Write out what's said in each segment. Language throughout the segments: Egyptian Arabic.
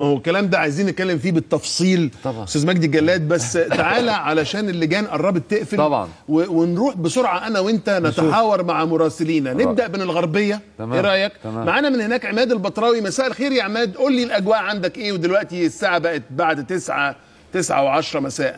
هو الكلام ده عايزين نتكلم فيه بالتفصيل طبعا. استاذ مجدي الجلاد بس تعالى علشان اللجان قربت تقفل طبعا. و... ونروح بسرعه انا وانت نتحاور مع مراسلينا نبدا من الغربيه تمام. ايه رايك تمام. معانا من هناك عماد البطراوي مساء الخير يا عماد قول لي الاجواء عندك ايه ودلوقتي الساعه بقت بعد 9 9 و10 مساء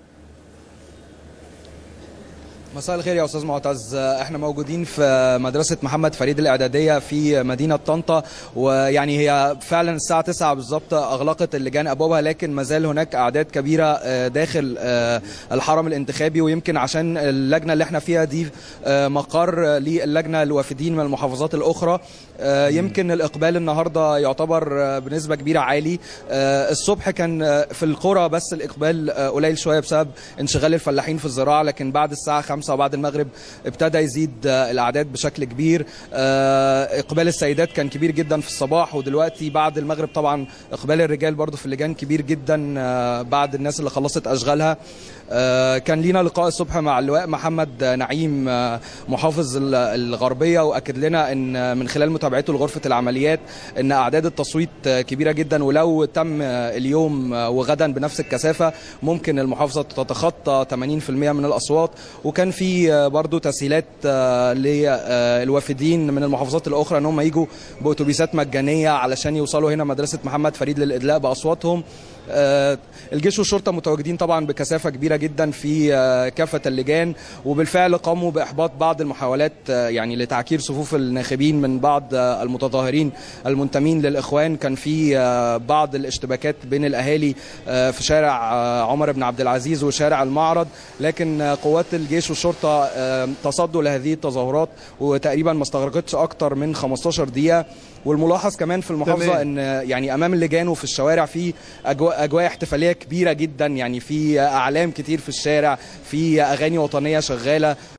مساء الخير يا استاذ معتز احنا موجودين في مدرسه محمد فريد الاعداديه في مدينه طنطا ويعني هي فعلا الساعه 9 بالظبط اغلقت اللجان ابوابها لكن ما زال هناك اعداد كبيره آه، داخل آه، الحرم الانتخابي ويمكن عشان اللجنه اللي احنا فيها دي آه، مقر للجنه الوافدين من المحافظات الاخرى آه، يمكن الاقبال النهارده يعتبر آه، بنسبه كبيره عالي آه، الصبح كان آه، في القرى بس الاقبال آه، قليل شويه بسبب انشغال الفلاحين في الزراعه لكن بعد الساعه 5 وبعد المغرب ابتدى يزيد آه، الاعداد بشكل كبير آه، اقبال السيدات كان كبير جدا في الصباح ودلوقتي بعد المغرب طبعا اقبال الرجال برضو في اللجان كبير جدا آه، بعد الناس اللي خلصت اشغالها آه، كان لينا لقاء الصبح مع اللواء محمد نعيم آه، محافظ ال- الغربيه واكد لنا ان آه، من خلال متابعته لغرفه العمليات ان اعداد التصويت آه، كبيره جدا ولو تم آه، اليوم آه، وغدا بنفس الكثافه ممكن المحافظه تتخطى 80% من الاصوات وكان في آه، برضو تسهيلات آه، للوافدين من المحافظات الاخرى ان هم يجوا باتوبيسات مجانيه علشان يوصلوا هنا مدرسه محمد فريد للادلاء باصواتهم آه، الجيش والشرطه متواجدين طبعا بكثافه كبيره جدا في آه، كافه اللجان وبالفعل قاموا باحباط بعض المحاولات آه، يعني لتعكير صفوف الناخبين من بعض آه، المتظاهرين المنتمين للاخوان كان في آه، بعض الاشتباكات بين الاهالي آه، في شارع آه، عمر بن عبد العزيز وشارع المعرض لكن آه، قوات الجيش والشرطه آه، تصدوا لهذه التظاهرات وتقريبا ما استغرقتش اكتر من 15 دقيقه والملاحظ كمان في المحافظه تمام. ان يعني امام اللجان وفي الشوارع في اجواء اجواء احتفاليه كبيره جدا يعني في اعلام كتير في الشارع في اغاني وطنيه شغاله